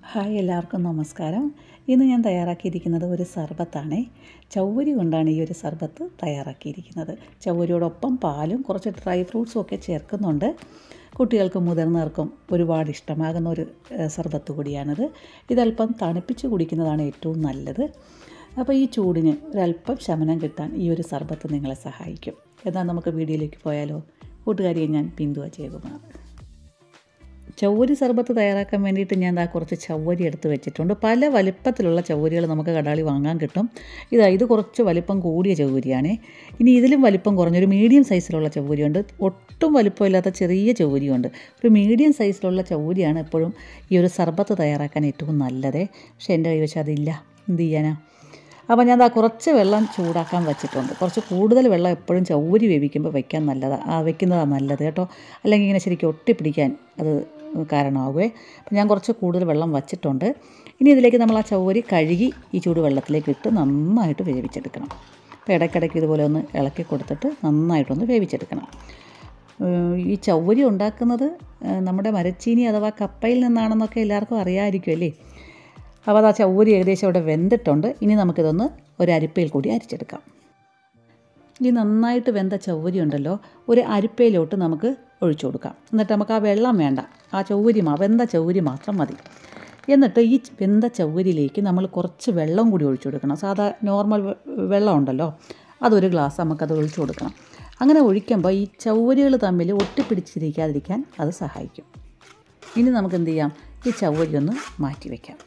hi എല്ലാവർക്കും നമസ്കാരം ഇന്ന് ഞാൻ തയ്യാറാക്കിയിരിക്കുന്നത് ഒരു സർബത്താണേ ചൗവരി കൊണ്ടാണ് ഈ ഒരു സർബത്ത് തയ്യാറാക്കിയിരിക്കുന്നത് ചൗവരിയോടൊപ്പം പാലും കുറച്ച് ഡ്രൈ ഫ്രൂട്ട്സും ഒക്കെ ചേർക്കുന്നുണ്ട് കുട്ടികൾക്കും മുതിർന്നവർക്കും ഒരുപാട് ഇഷ്ടമാകുന്ന ഒരു ഏഹ്, സർബത്ത് കൂടിയാണിത് ഇതല്പം തണുപ്പിച്ച് കുടിക്കുന്നതാണ് ഏറ്റവും നല്ലത് അപ്പോൾ ഈ ചൂടിന് ഒരല്പം ശമനം കിട്ടാൻ ഈ ഒരു സർബത്ത് നിങ്ങളെ സഹായിക്കും എന്നാൽ നമുക്ക് വീഡിയോയിലേക്ക് പോയാലോ കൂട്ടുകാരിയെ ഞാൻ ബിന്ദുവ ജയകുമാർ ചൗവരി സർബത്ത് തയ്യാറാക്കാൻ വേണ്ടിയിട്ട് ഞാൻ ദാ കുറച്ച് ചൗവരി എടുത്ത് വെച്ചിട്ടുണ്ട് പല വലിപ്പത്തിലുള്ള ചൗവരികൾ നമുക്ക് കടാളി വാങ്ങാൻ കിട്ടും ഇതാ ഇത് കുറച്ച് വലിപ്പം കൂടിയ ചൗവരിയാണേ ഇനി ഇതിലും വലിപ്പം കുറഞ്ഞൊരു മീഡിയം സൈസിലുള്ള ചൗവരിയുണ്ട് ഒട്ടും വലിപ്പമില്ലാത്ത ചെറിയ ചൗവരിയുണ്ട് ഒരു മീഡിയം സൈസിലുള്ള ചൗവരിയാണ് എപ്പോഴും ഈ ഒരു സർബത്ത് തയ്യാറാക്കാൻ ഏറ്റവും നല്ലത് പക്ഷേ എൻ്റെ കൈവശം അതില്ല എന്ത് ചെയ്യാനാ അപ്പോൾ ഞാൻ ദാ കുറച്ച് വെള്ളം ചൂടാക്കാൻ വെച്ചിട്ടുണ്ട് കുറച്ച് കൂടുതൽ വെള്ളം എപ്പോഴും ചൗവരി വേവിക്കുമ്പോൾ വെക്കാൻ നല്ലതാണ് ആ വെക്കുന്നതാണ് നല്ലത് കേട്ടോ അല്ലെങ്കിൽ ഇങ്ങനെ ശരിക്കും ഒട്ടിപ്പിടിക്കാൻ അത് കാരണമാകുമേ അപ്പോൾ ഞാൻ കുറച്ച് കൂടുതൽ വെള്ളം വച്ചിട്ടുണ്ട് ഇനി ഇതിലേക്ക് നമ്മൾ ആ ചൗവരി കഴുകി ഈ ചൂടുവെള്ളത്തിലേക്ക് ഇട്ട് നന്നായിട്ട് വേവിച്ചെടുക്കണം അപ്പോൾ ഇടയ്ക്കിടയ്ക്ക് ഇതുപോലെ ഒന്ന് ഇളക്കി കൊടുത്തിട്ട് നന്നായിട്ടൊന്ന് വേവിച്ചെടുക്കണം ഏഹ് ഈ ചൗവരി ഉണ്ടാക്കുന്നത് ഏഹ് നമ്മുടെ മരച്ചീനി അഥവാ കപ്പയിൽ നിന്നാണെന്നൊക്കെ എല്ലാവർക്കും അറിയാമായിരിക്കും അല്ലേ അപ്പോൾ അത് ആ ചൗവരി ഏകദേശം അവിടെ വെന്തിട്ടുണ്ട് ഇനി നമുക്കിതൊന്ന് ഒരു അരിപ്പയിൽ കൂടി അരിച്ചെടുക്കാം ഈ നന്നായിട്ട് വെന്ത ചൗവരി ഉണ്ടല്ലോ ഒരു അരിപ്പയിലോട്ട് നമുക്ക് ഒഴിച്ചു കൊടുക്കാം എന്നിട്ട് നമുക്ക് ആ വെള്ളം വേണ്ട ആ ചൗവരി മാ വെന്ത ചൗവരി മാത്രം മതി എന്നിട്ട് ഈ വെന്ത ചൗവരിയിലേക്ക് നമ്മൾ കുറച്ച് വെള്ളം കൂടി ഒഴിച്ചു കൊടുക്കണം സാധാ നോർമൽ വെ- വെള്ളം ഉണ്ടല്ലോ അതൊരു ഗ്ലാസ് നമുക്കത് ഒഴിച്ചു കൊടുക്കണം അങ്ങനെ ഒഴിക്കുമ്പോൾ ഈ ചൗവരികൾ തമ്മിൽ ഒട്ടിപ്പിടിച്ചിരിക്കാതിരിക്കാൻ അത് സഹായിക്കും ഇനി നമുക്ക് എന്ത് ചെയ്യാം ഈ ചൗവരി ഒന്ന് മാറ്റി വയ്ക്കാം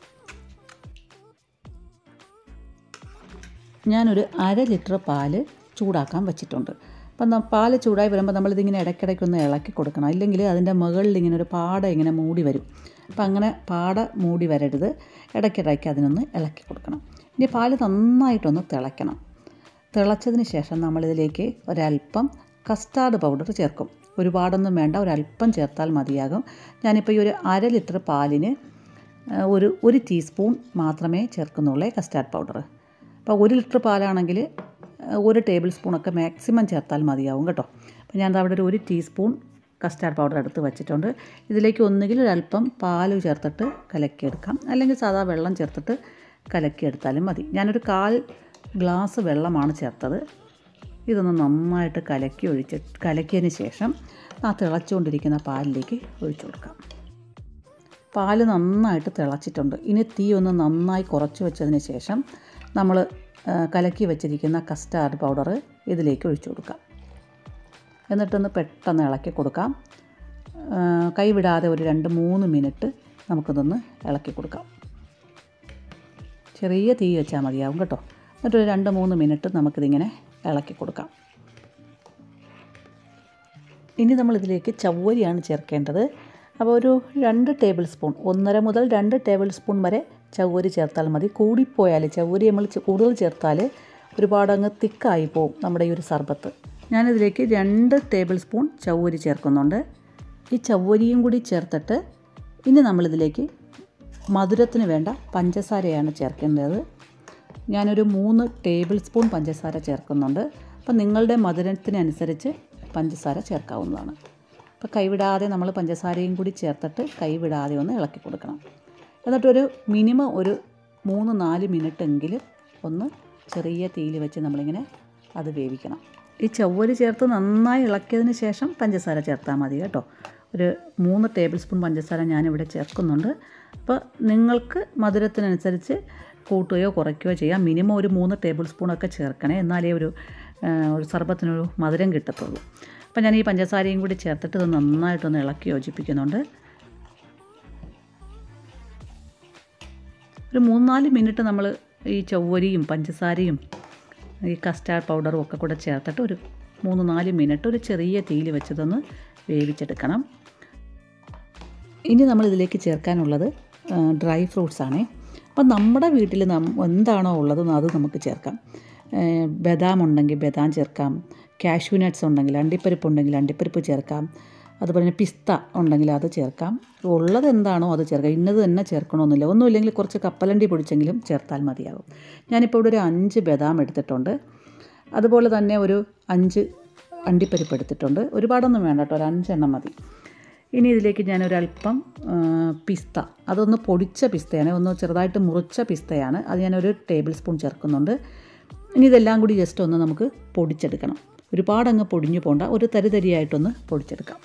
ഞാനൊരു അര ലിറ്റർ പാല് ചൂടാക്കാൻ വെച്ചിട്ടുണ്ട് അപ്പം ന- പാല് ചൂടായി വരുമ്പോൾ നമ്മളിതിങ്ങനെ ഇടയ്ക്കിടയ്ക്ക് ഒന്ന് ഇളക്കി കൊടുക്കണം ഇല്ലെങ്കിൽ അതിൻ്റെ മുകളിൽ ഇങ്ങനെ ഒരു പാട ഇങ്ങനെ മൂടി വരും അപ്പം അങ്ങനെ പാട മൂടി വരരുത് ഇടയ്ക്കിടയ്ക്ക് അതിനൊന്ന് ഇളക്കി കൊടുക്കണം ഇനി പാല് നന്നായിട്ടൊന്ന് തിളയ്ക്കണം തിളച്ചതിന് ശേഷം നമ്മളിതിലേക്ക് ഒരല്പം കസ്റ്റാർഡ് പൗഡർ ചേർക്കും ഒരുപാടൊന്നും വേണ്ട ഒരല്പം ചേർത്താൽ മതിയാകും ഞാനിപ്പോൾ ഈ ഒരു അര ലിറ്റർ പാലിന് ആ, ഒരു ഒരു ടീസ്പൂൺ മാത്രമേ ചേർക്കുന്നുള്ളൂ കസ്റ്റാർഡ് പൗഡർ അപ്പോൾ ഒരു ലിറ്റർ പാലാണെങ്കിൽ ആ, ഒരു ടേബിൾ സ്പൂണൊക്കെ മാക്സിമം ചേർത്താൽ മതിയാവും കേട്ടോ അപ്പോൾ ഞാൻ ദാ അവിടെ ഒരു ഒരു ടീസ്പൂൺ കസ്റ്റാർഡ് പൗഡർ എടുത്ത് വെച്ചിട്ടുണ്ട് ഇതിലേക്ക് ഒന്നുകിൽ ഒരല്പം പാൽ ചേർത്തിട്ട് കലക്കിയെടുക്കാം അല്ലെങ്കിൽ സാധാ വെള്ളം ചേർത്തിട്ട് കലക്കിയെടുത്താലും മതി ഞാനൊരു കാൽ ഗ്ലാസ് വെള്ളമാണ് ചേർത്തത് ഇതൊന്ന് നന്നായിട്ട് കലക്കി ഒഴിച്ച് കലക്കിയതിന് ശേഷം ആ തിളച്ചുകൊണ്ടിരിക്കുന്ന പാലിലേക്ക് ഒഴിച്ചു കൊടുക്കാം പാല് നന്നായിട്ട് തിളച്ചിട്ടുണ്ട് ഇനി തീ ഒന്ന് നന്നായി കുറച്ച് വെച്ചതിന് ശേഷം നമ്മൾ ആ, കലക്കി വെച്ചിരിക്കുന്ന കസ്റ്റാർഡ് പൗഡർ ഇതിലേക്ക് ഒഴിച്ചു കൊടുക്കാം എന്നിട്ടൊന്ന് പെട്ടെന്ന് ഇളക്കി കൊടുക്കാം ആ, കൈവിടാതെ ഒരു രണ്ട് മൂന്ന് മിനിറ്റ് നമുക്കിതൊന്ന് ഇളക്കി കൊടുക്കാം ചെറിയ തീ വെച്ചാൽ മതിയാവും കേട്ടോ എന്നിട്ടൊരു രണ്ട് മൂന്ന് മിനിറ്റ് നമുക്കിതിങ്ങനെ ഇളക്കി കൊടുക്കാം ഇനി നമ്മൾ ഇതിലേക്ക് ചവ്വരിയാണ് ചേർക്കേണ്ടത് അപ്പോൾ ഒരു രണ്ട് ടേബിൾ സ്പൂൺ ഒന്നര മുതൽ രണ്ട് ടേബിൾ സ്പൂൺ വരെ ചവ്വരി ചേർത്താൽ മതി കൂടിപ്പോയാൽ ചവ്വരി നമ്മൾ ചെ- കൂടുതൽ ചേർത്താൽ ഒരുപാട് അങ്ങ് തിക്കായി പോകും നമ്മുടെ ഈ ഒരു സർബത്ത് ഞാനിതിലേക്ക് രണ്ട് ടേബിൾ സ്പൂൺ ചവ്വരി ചേർക്കുന്നുണ്ട് ഈ ചവ്വരിയും കൂടി ചേർത്തിട്ട് ഇനി നമ്മളിതിലേക്ക് മധുരത്തിന് വേണ്ട പഞ്ചസാരയാണ് ചേർക്കേണ്ടത് ഞാനൊരു മൂന്ന് ടേബിൾ സ്പൂൺ പഞ്ചസാര ചേർക്കുന്നുണ്ട് അപ്പം നിങ്ങളുടെ മധുരത്തിനനുസരിച്ച് പഞ്ചസാര ചേർക്കാവുന്നതാണ് അപ്പോൾ കൈവിടാതെ നമ്മൾ പഞ്ചസാരയും കൂടി ചേർത്തിട്ട് കൈവിടാതെ ഒന്ന് ഇളക്കി കൊടുക്കണം എന്നിട്ടൊരു മിനിമം ഒരു മൂന്ന് നാല് മിനിറ്റ് എങ്കിലും ഒന്ന് ചെറിയ തീയിൽ വെച്ച് നമ്മളിങ്ങനെ അത് വേവിക്കണം ഈ ചവ്വരി ചേർത്ത് നന്നായി ഇളക്കിയതിന് ശേഷം പഞ്ചസാര ചേർത്താൽ മതി കേട്ടോ ഒരു മൂന്ന് ടേബിൾ സ്പൂൺ പഞ്ചസാര ഞാനിവിടെ ചേർക്കുന്നുണ്ട് അപ്പോൾ നിങ്ങൾക്ക് മധുരത്തിനനുസരിച്ച് കൂട്ടുകയോ കുറയ്ക്കുകയോ ചെയ്യാം മിനിമം ഒരു മൂന്ന് ടേബിൾ സ്പൂണൊക്കെ ചേർക്കണേ എന്നാലേ ഒരു ആ, ഒരു സർബത്തിനൊരു മധുരം കിട്ടത്തുള്ളൂ അപ്പോൾ ഞാൻ ഈ പഞ്ചസാരയും കൂടി ചേർത്തിട്ട് ഇത് നന്നായിട്ടൊന്ന് ഇളക്കി യോജിപ്പിക്കുന്നുണ്ട് ഒരു മൂന്നാല് മിനിറ്റ് നമ്മൾ ഈ ചവ്വരിയും പഞ്ചസാരയും ഈ കസ്റ്റാർഡ് പൗഡറും ഒക്കെ കൂടെ ചേർത്തിട്ട് ഒരു മൂന്ന് നാല് മിനിറ്റ് ഒരു ചെറിയ തീയിൽ വെച്ചതൊന്ന് വേവിച്ചെടുക്കണം ഇനി നമ്മൾ ഇതിലേക്ക് ചേർക്കാനുള്ളത് ഡ്രൈ ഫ്രൂട്ട്സ് ആണേ അപ്പം നമ്മുടെ വീട്ടിൽ നം എന്താണോ ഉള്ളത് അത് നമുക്ക് ചേർക്കാം ഏഹ് ബദാം ഉണ്ടെങ്കിൽ ബദാം ചേർക്കാം കാഷ്യൂ നട്ട്സ് ഉണ്ടെങ്കിൽ അണ്ടിപ്പരിപ്പ് ഉണ്ടെങ്കിൽ അണ്ടിപ്പരിപ്പ് ചേർക്കാം അതുപോലെ തന്നെ പിസ്ത ഉണ്ടെങ്കിൽ അത് ചേർക്കാം ഉള്ളത് എന്താണോ അത് ചേർക്കാം ഇന്നത് തന്നെ ചേർക്കണമെന്നില്ല ഒന്നുമില്ലെങ്കിൽ കുറച്ച് കപ്പലണ്ടി പൊടിച്ചെങ്കിലും ചേർത്താൽ മതിയാകും ഞാനിപ്പോൾ ഇവിടെ ഒരു അഞ്ച് ബദാം എടുത്തിട്ടുണ്ട് അതുപോലെ തന്നെ ഒരു അഞ്ച് അണ്ടിപ്പരിപ്പ് എടുത്തിട്ടുണ്ട് ഒരുപാടൊന്നും വേണ്ട കേട്ടോ ഒരു അഞ്ചെണ്ണം മതി ഇനി ഇതിലേക്ക് ഞാനൊരല്പം ആ, പിസ്ത അതൊന്ന് പൊടിച്ച പിസ്തയാണ് ഒന്ന് ചെറുതായിട്ട് മുറിച്ച പിസ്തയാണ് അത് ഞാനൊരു ടേബിൾ സ്പൂൺ ചേർക്കുന്നുണ്ട് ഇനി ഇതെല്ലാം കൂടി ജസ്റ്റ് ഒന്ന് നമുക്ക് പൊടിച്ചെടുക്കണം ഒരുപാടങ്ങ് പൊടിഞ്ഞു പോണ്ട ഒരു തരി തരിയായിട്ടൊന്ന് പൊടിച്ചെടുക്കാം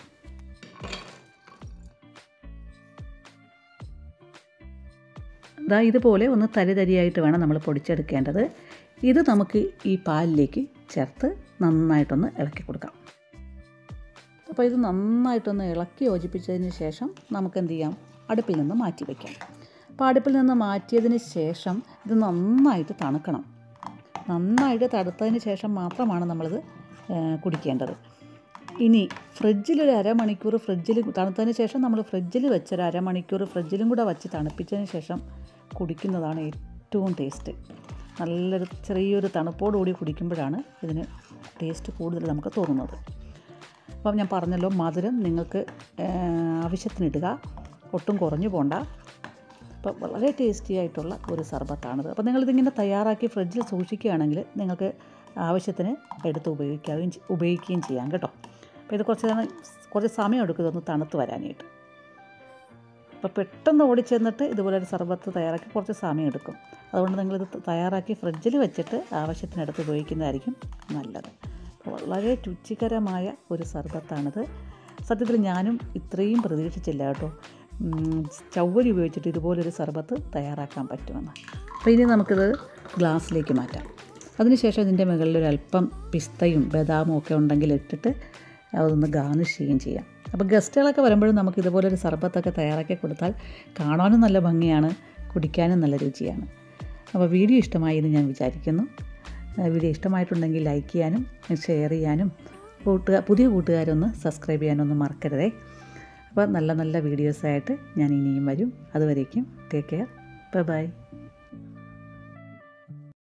ദാ ഇതുപോലെ ഒന്ന് തരി തരിയായിട്ട് വേണം നമ്മൾ പൊടിച്ചെടുക്കേണ്ടത് ഇത് നമുക്ക് ഈ പാലിലേക്ക് ചേർത്ത് നന്നായിട്ടൊന്ന് ഇളക്കി കൊടുക്കാം അപ്പോൾ ഇത് നന്നായിട്ടൊന്ന് ഇളക്കി യോജിപ്പിച്ചതിന് ശേഷം നമുക്ക് എന്ത് ചെയ്യാം അടുപ്പിൽ നിന്ന് മാറ്റി വയ്ക്കാം അപ്പോൾ അടുപ്പിൽ നിന്ന് മാറ്റിയതിന് ശേഷം ഇത് നന്നായിട്ട് തണുക്കണം നന്നായിട്ട് തണുത്തതിന് ശേഷം മാത്രമാണ് നമ്മളിത് ഏ, കുടിക്കേണ്ടത് ഇനി ഫ്രിഡ്ജിൽ ഒരു അരമണിക്കൂർ ഫ്രിഡ്ജിൽ തണുത്തതിന് ശേഷം നമ്മൾ ഫ്രിഡ്ജിൽ വെച്ചൊരു അരമണിക്കൂർ ഫ്രിഡ്ജിലും കൂടെ വച്ച് തണുപ്പിച്ചതിന് ശേഷം കുടിക്കുന്നതാണ് ഏറ്റവും ടേസ്റ്റ് നല്ലൊരു ചെറിയൊരു തണുപ്പോടുകൂടി കുടിക്കുമ്പോഴാണ് ഇതിന് ടേസ്റ്റ് കൂടുതൽ നമുക്ക് തോന്നുന്നത് അപ്പം ഞാൻ പറഞ്ഞല്ലോ മധുരം നിങ്ങൾക്ക് ആ, ആവശ്യത്തിനിടുക ഒട്ടും കുറഞ്ഞു പോണ്ട അപ്പോൾ വളരെ ടേസ്റ്റി ആയിട്ടുള്ള ഒരു സർബത്താണിത് അപ്പോൾ നിങ്ങളിതിങ്ങനെ തയ്യാറാക്കി ഫ്രിഡ്ജിൽ സൂക്ഷിക്കുകയാണെങ്കിൽ നിങ്ങൾക്ക് ആവശ്യത്തിന് എടുത്ത് ഉപയോഗിക്കുകയും ചെ- ഉപയോഗിക്കുകയും ചെയ്യാം കേട്ടോ അപ്പോൾ ഇത് കുറച്ച് നേരം കുറച്ച് സമയം എടുക്കും ഇതൊന്ന് തണുത്ത് വരാനായിട്ട് അപ്പോൾ പെട്ടെന്ന് ഓടിച്ചെന്നിട്ട് ഇതുപോലെ ഒരു സർബത്ത് തയ്യാറാക്കി കുറച്ച് സമയം എടുക്കും അതുകൊണ്ട് നിങ്ങളിത് തയ്യാറാക്കി ഫ്രിഡ്ജിൽ വെച്ചിട്ട് ആവശ്യത്തിനെടുത്ത് ഉപയോഗിക്കുന്നതായിരിക്കും നല്ലത് അപ്പോൾ വളരെ രുചികരമായ ഒരു സർബത്താണിത് സത്യത്തിൽ ഞാനും ഇത്രയും പ്രതീക്ഷിച്ചില്ല കേട്ടോ ഉം, ചവ്വരി ഉപയോഗിച്ചിട്ട് ഇതുപോലൊരു സർബത്ത് തയ്യാറാക്കാൻ പറ്റുമെന്ന് അപ്പോൾ ഇനി നമുക്കിത് ഗ്ലാസ്സിലേക്ക് മാറ്റാം അതിനുശേഷം ഇതിൻ്റെ മുകളിൽ ഒരു അല്പം പിസ്തയും ബദാമും ഒക്കെ ഉണ്ടെങ്കിൽ ഇട്ടിട്ട് അതൊന്ന് ഗാർണിഷ് ചെയ്യുകയും ചെയ്യാം അപ്പോൾ ഗസ്റ്റുകളൊക്കെ വരുമ്പോഴും നമുക്ക് ഇതുപോലൊരു സർബത്തൊക്കെ തയ്യാറാക്കി കൊടുത്താൽ കാണാനും നല്ല ഭംഗിയാണ് കുടിക്കാനും നല്ല രുചിയാണ് അപ്പോൾ വീഡിയോ ഇഷ്ടമായി എന്ന് ഞാൻ വിചാരിക്കുന്നു ആ, വീഡിയോ ഇഷ്ടമായിട്ടുണ്ടെങ്കിൽ ലൈക്ക് ചെയ്യാനും ഷെയർ ചെയ്യാനും കൂട്ടുകാർ പുതിയ കൂട്ടുകാരൊന്ന് സബ്സ്ക്രൈബ് ചെയ്യാനൊന്നും മറക്കരുതേ അപ്പോൾ നല്ല നല്ല വീഡിയോസായിട്ട് ഞാൻ ഇനിയും വരും അതുവരേക്കും ടേക്ക് കെയർ ബൈ ബൈ